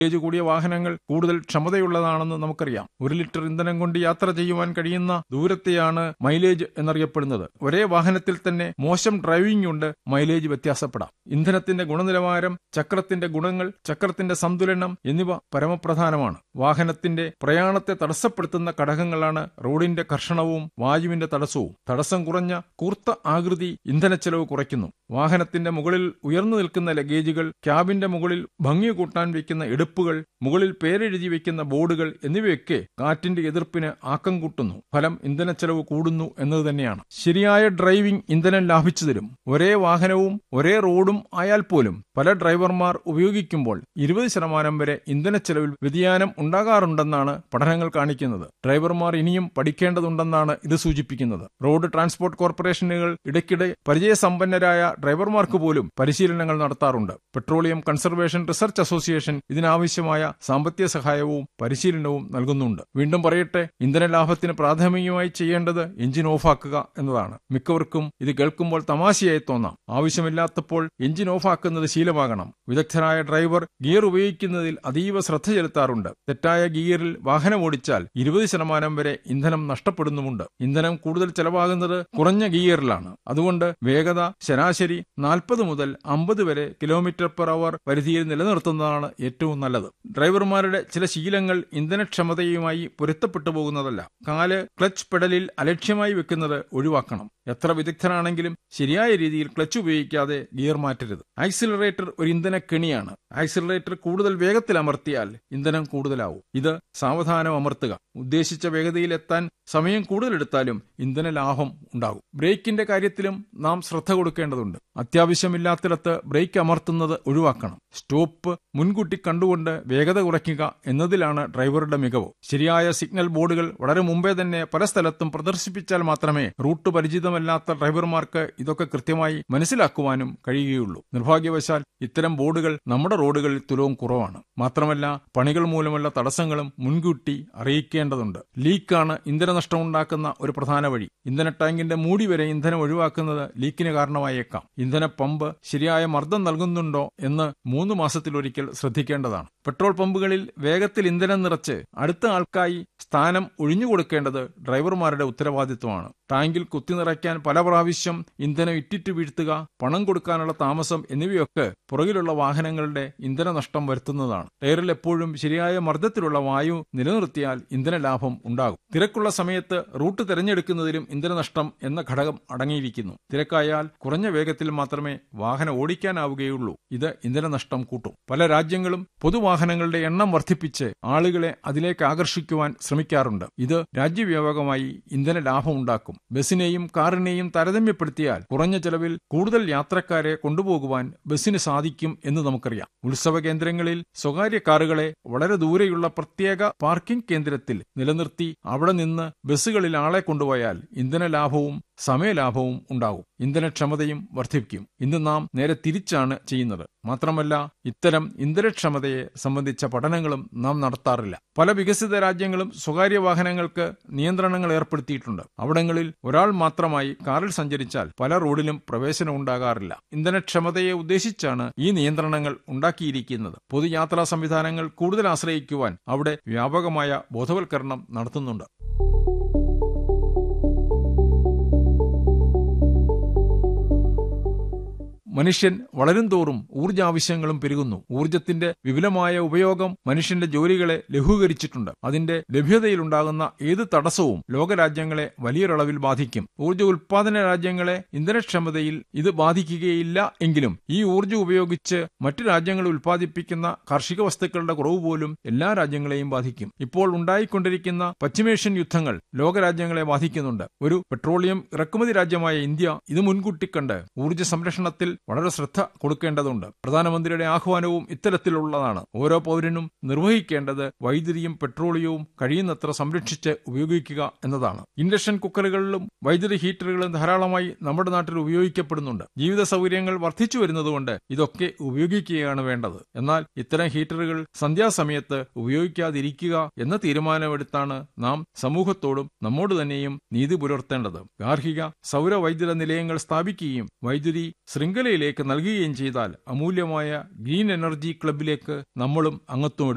mileage കൂടിയ വാഹനങ്ങൾ കൂടുതൽ ക്ഷമതയുള്ളതാണെന്ന് നമുക്കറിയാം ഒരു ലിറ്റർ ഇന്ധനം കൊണ്ട് യാത്ര ചെയ്യുവാൻ കഴിയുന്ന ദൂരത്തെയാണ് മൈലേജ് എന്നറിയപ്പെടുന്നത് ഒരേ വാഹനത്തിൽ തന്നെ മോശം ഡ്രൈവിംഗ് കൊണ്ട് മൈലേജ് വ്യത്യാസപ്പെടാം ഇന്ധനത്തിന്റെ ഗുണനിലവാരം ചക്രത്തിന്റെ ഗുണങ്ങൾ ചക്രത്തിന്റെ സന്തുലനം എന്നിവ പരമപ്രധാനമാണ് വാഹനത്തിന്റെ പ്രയാണത്തെ തടസ്സപ്പെടുത്തുന്ന ഘടകങ്ങളാണ് റോഡിന്റെ കർഷണവും വായുവിന്റെ തടസ്സവും തടസ്സം കുറഞ്ഞ കൂർത്ത ആകൃതി ഇന്ധനച്ചെലവ് കുറയ്ക്കുന്നു വാഹനത്തിന്റെ മുകളിൽ ഉയർന്നു നിൽക്കുന്ന ലഗേജുകൾ ക്യാബിന്റെ മുകളിൽ ഭംഗി കൂട്ടാൻ വയ്ക്കുന്ന എടുപ്പുകൾ മുകളിൽ പേരെഴുതി വയ്ക്കുന്ന ബോർഡുകൾ എന്നിവയൊക്കെ കാറ്റിന്റെ എതിർപ്പിന് ആക്കം കൂട്ടുന്നു ഫലം ഇന്ധനച്ചെലവ് കൂടുന്നു എന്നത് തന്നെയാണ് ശരിയായ ഡ്രൈവിംഗ് ഇന്ധനം ലാഭിച്ചു തരും ഒരേ വാഹനവും ഒരേ റോഡും ആയാൽ പോലും പല ഡ്രൈവർമാർ ഉപയോഗിക്കുമ്പോൾ ഇരുപത് ശതമാനം വരെ ഇന്ധനച്ചെലവിൽ വ്യതിയാനം ഉണ്ടാകാറുണ്ടെന്നാണ് പഠനങ്ങൾ കാണിക്കുന്നത് ഡ്രൈവർമാർ ഇനിയും പഠിക്കേണ്ടതുണ്ടെന്നാണ് ഇത് സൂചിപ്പിക്കുന്നത് റോഡ് ട്രാൻസ്പോർട്ട് കോർപ്പറേഷനുകൾ ഇടയ്ക്കിടെ പരിചയസമ്പന്നരായ ഡ്രൈവർമാർക്ക് പോലും പരിശീലനങ്ങൾ നടത്താറുണ്ട് പെട്രോളിയം കൺസർവേഷൻ റിസർച്ച് അസോസിയേഷൻ ഇതിനാവശ്യമായ സാമ്പത്തിക സഹായവും പരിശീലനവും നൽകുന്നുണ്ട് വീണ്ടും പറയട്ടെ ഇന്ധന ലാഭത്തിന് പ്രാഥമികമായി ചെയ്യേണ്ടത് എഞ്ചിൻ ഓഫാക്കുക എന്നതാണ് മിക്കവർക്കും ഇത് കേൾക്കുമ്പോൾ തമാശയായി തോന്നാം ആവശ്യമില്ലാത്തപ്പോൾ എഞ്ചിൻ ഓഫാക്കുന്നത് ശീലമാകണം വിദഗ്ധരായ ഡ്രൈവർ ഗിയർ ഉപയോഗിക്കുന്നതിൽ അതീവ ശ്രദ്ധ ചെലുത്താറുണ്ട് തെറ്റായ ഗിയറിൽ വാഹനം ഓടിച്ചാൽ ഇരുപത് ശതമാനം വരെ ഇന്ധനം നഷ്ടപ്പെടുന്നുമുണ്ട് ഇന്ധനം കൂടുതൽ ചെലവാകുന്നത് കുറഞ്ഞ ഗിയറിലാണ് അതുകൊണ്ട് വേഗത ശരാശരി നാൽപ്പത് മുതൽ അമ്പത് വരെ കിലോമീറ്റർ പെർ അവർ പരിധിയിൽ നിലനിർത്തുന്നതാണ് ഏറ്റവും നല്ലത് ഡ്രൈവർമാരുടെ ചില ശീലങ്ങൾ ഇന്ധനക്ഷമതയുമായി പൊരുത്തപ്പെട്ടു പോകുന്നതല്ല കാല് ക്ലച്ച് പെഡലിൽ അലക്ഷ്യമായി വെക്കുന്നത് ഒഴിവാക്കണം എത്ര വിദഗ്ധനാണെങ്കിലും ശരിയായ രീതിയിൽ ക്ലച്ച് ഉപയോഗിക്കാതെ ഗിയർ മാറ്റരുത് ആക്സിലറേറ്റർ ഒരു ഇന്ധന കെണിയാണ് ആക്സിലറേറ്റർ കൂടുതൽ വേഗത്തിൽ അമർത്തിയാൽ ഇന്ധനം കൂടുതലാവും ഇത് സാവധാനം അമർത്തുക ഉദ്ദേശിച്ച വേഗതയിൽ എത്താൻ സമയം കൂടുതലെടുത്താലും ഇന്ധന ലാഭം ഉണ്ടാകും ബ്രേക്കിന്റെ കാര്യത്തിലും നാം ശ്രദ്ധ കൊടുക്കേണ്ടതുണ്ട് അത്യാവശ്യമില്ലാത്തിടത്ത് ബ്രേക്ക് അമർത്തുന്നത് ഒഴിവാക്കണം സ്റ്റോപ്പ് മുൻകൂട്ടി കണ്ടുകൊണ്ട് വേഗത കുറയ്ക്കുക എന്നതിലാണ് ഡ്രൈവറുടെ മികവ് ശരിയായ സിഗ്നൽ ബോർഡുകൾ വളരെ മുമ്പേ തന്നെ പല സ്ഥലത്തും പ്രദർശിപ്പിച്ചാൽ മാത്രമേ റൂട്ട് പരിചിതമല്ലാത്ത ഡ്രൈവർമാർക്ക് ഇതൊക്കെ കൃത്യമായി മനസ്സിലാക്കുവാനും കഴിയുകയുള്ളൂ നിർഭാഗ്യവശാൽ ഇത്തരം ബോർഡുകൾ നമ്മുടെ റോഡുകളിൽ തുലവും കുറവാണ് മാത്രമല്ല പണികൾ മൂലമുള്ള തടസ്സങ്ങളും മുൻകൂട്ടി അറിയിക്കേണ്ടതുണ്ട് ലീക്കാണ് ഇന്ധനനഷ്ടം ഉണ്ടാക്കുന്ന ഒരു പ്രധാന വഴി ഇന്ധന ടാങ്കിന്റെ മൂടി വരെ ഇന്ധനം ഒഴിവാക്കുന്നത് ലീക്കിന് കാരണമായേക്കാം ഇന്ധന പമ്പ് ശരിയായ മർദ്ദം നൽകുന്നുണ്ടോ എന്ന് മൂന്ന് മാസത്തിലൊരിക്കൽ ശ്രദ്ധിക്കേണ്ടതാണ് പെട്രോൾ പമ്പുകളിൽ വേഗത്തിൽ ഇന്ധനം നിറച്ച് അടുത്ത ആൾക്കായി സ്ഥാനം ഒഴിഞ്ഞുകൊടുക്കേണ്ടത് ഡ്രൈവർമാരുടെ ഉത്തരവാദിത്വമാണ് ടാങ്കിൽ കുത്തി നിറയ്ക്കാൻ പല പ്രാവശ്യം ഇന്ധനം ഇറ്റിറ്റ് വീഴ്ത്തുക പണം കൊടുക്കാനുള്ള താമസം എന്നിവയൊക്കെ പുറകിലുള്ള വാഹനങ്ങളുടെ ഇന്ധന നഷ്ടം വരുത്തുന്നതാണ് ടയറിൽ എപ്പോഴും ശരിയായ മർദ്ദത്തിലുള്ള വായു നിലനിർത്തിയാൽ ഇന്ധന ലാഭം ഉണ്ടാകും തിരക്കുള്ള സമയത്ത് റൂട്ട് തിരഞ്ഞെടുക്കുന്നതിലും ഇന്ധനനഷ്ടം എന്ന ഘടകം അടങ്ങിയിരിക്കുന്നു തിരക്കായാൽ കുറഞ്ഞ വേഗത്തിൽ മാത്രമേ വാഹനം ഓടിക്കാനാവുകയുള്ളൂ ഇത് ഇന്ധനനഷ്ടം കൂട്ടും പല രാജ്യങ്ങളും പൊതുവാഹനങ്ങളുടെ എണ്ണം വർദ്ധിപ്പിച്ച് ആളുകളെ അതിലേക്ക് ആകർഷിക്കുവാൻ ശ്രമിക്കാറുണ്ട് ഇത് രാജ്യവ്യാപകമായി ഇന്ധന ലാഭം ഉണ്ടാക്കും ബസിനെയും കാറിനെയും താരതമ്യപ്പെടുത്തിയാൽ കുറഞ്ഞ ചെലവിൽ കൂടുതൽ യാത്രക്കാരെ കൊണ്ടുപോകുവാൻ ബസിന് സാധിക്കും എന്ന് നമുക്കറിയാം ഉത്സവ കേന്ദ്രങ്ങളിൽ സ്വകാര്യ കാറുകളെ വളരെ ദൂരെയുള്ള പ്രത്യേക പാർക്കിംഗ് കേന്ദ്രത്തിൽ നിലനിർത്തി അവിടെ നിന്ന് ബസ്സുകളിൽ ആളെ കൊണ്ടുപോയാൽ ഇന്ധന ലാഭവും സമയലാഭവും ഉണ്ടാകും ഇന്ധനക്ഷമതയും വർദ്ധിപ്പിക്കും ഇന്ന് നാം നേരെ തിരിച്ചാണ് ചെയ്യുന്നത് മാത്രമല്ല ഇത്തരം ഇന്ധനക്ഷമതയെ സംബന്ധിച്ച പഠനങ്ങളും നാം നടത്താറില്ല പല വികസിത രാജ്യങ്ങളും സ്വകാര്യ വാഹനങ്ങൾക്ക് നിയന്ത്രണങ്ങൾ ഏർപ്പെടുത്തിയിട്ടുണ്ട് അവിടങ്ങളിൽ ഒരാൾ മാത്രമായി കാറിൽ സഞ്ചരിച്ചാൽ പല റോഡിലും പ്രവേശനം ഉണ്ടാകാറില്ല ഇന്ധനക്ഷമതയെ ഉദ്ദേശിച്ചാണ് ഈ നിയന്ത്രണങ്ങൾ ഉണ്ടാക്കിയിരിക്കുന്നത് പൊതുയാത്രാ സംവിധാനങ്ങൾ കൂടുതൽ ആശ്രയിക്കുവാൻ അവിടെ വ്യാപകമായ ബോധവൽക്കരണം നടത്തുന്നുണ്ട് മനുഷ്യൻ വളരും തോറും ഊർജാവശ്യങ്ങളും പെരുകുന്നു ഊർജത്തിന്റെ വിപുലമായ ഉപയോഗം മനുഷ്യന്റെ ജോലികളെ ലഘൂകരിച്ചിട്ടുണ്ട് അതിന്റെ ലഭ്യതയിലുണ്ടാകുന്ന ഏത് തടസ്സവും ലോകരാജ്യങ്ങളെ വലിയൊരളവിൽ ബാധിക്കും ഊർജ ഉൽപാദന രാജ്യങ്ങളെ ഇന്ധനക്ഷമതയിൽ ഇത് ബാധിക്കുകയില്ല എങ്കിലും ഈ ഊർജം ഉപയോഗിച്ച് മറ്റു രാജ്യങ്ങൾ ഉൽപ്പാദിപ്പിക്കുന്ന കാർഷിക വസ്തുക്കളുടെ കുറവ് പോലും എല്ലാ രാജ്യങ്ങളെയും ബാധിക്കും ഇപ്പോൾ ഉണ്ടായിക്കൊണ്ടിരിക്കുന്ന പശ്ചിമേഷ്യൻ യുദ്ധങ്ങൾ ലോകരാജ്യങ്ങളെ ബാധിക്കുന്നുണ്ട് ഒരു പെട്രോളിയം ഇറക്കുമതി രാജ്യമായ ഇന്ത്യ ഇത് മുൻകൂട്ടി കണ്ട് ഊർജ്ജ സംരക്ഷണത്തിൽ വളരെ ശ്രദ്ധ കൊടുക്കേണ്ടതുണ്ട് പ്രധാനമന്ത്രിയുടെ ആഹ്വാനവും ഇത്തരത്തിലുള്ളതാണ് ഓരോ പൗരനും നിർവഹിക്കേണ്ടത് വൈദ്യുതിയും പെട്രോളിയവും കഴിയുന്നത്ര സംരക്ഷിച്ച് ഉപയോഗിക്കുക എന്നതാണ് ഇൻഡക്ഷൻ കുക്കറുകളിലും വൈദ്യുതി ഹീറ്ററുകളും ധാരാളമായി നമ്മുടെ നാട്ടിൽ ഉപയോഗിക്കപ്പെടുന്നുണ്ട് ജീവിത സൗകര്യങ്ങൾ വർദ്ധിച്ചു വരുന്നതുകൊണ്ട് ഇതൊക്കെ ഉപയോഗിക്കുകയാണ് വേണ്ടത് എന്നാൽ ഇത്തരം ഹീറ്ററുകൾ സന്ധ്യാസമയത്ത് ഉപയോഗിക്കാതിരിക്കുക എന്ന തീരുമാനമെടുത്താണ് നാം സമൂഹത്തോടും നമ്മോട് തന്നെയും നീതി പുലർത്തേണ്ടത് ഗാർഹിക സൗര വൈദ്യുത നിലയങ്ങൾ സ്ഥാപിക്കുകയും വൈദ്യുതി ശൃംഖലയിലേക്ക് നൽകുകയും ചെയ്താൽ അമൂല്യമായ ഗ്രീൻ എനർജി ക്ലബിലേക്ക് നമ്മളും അംഗത്വം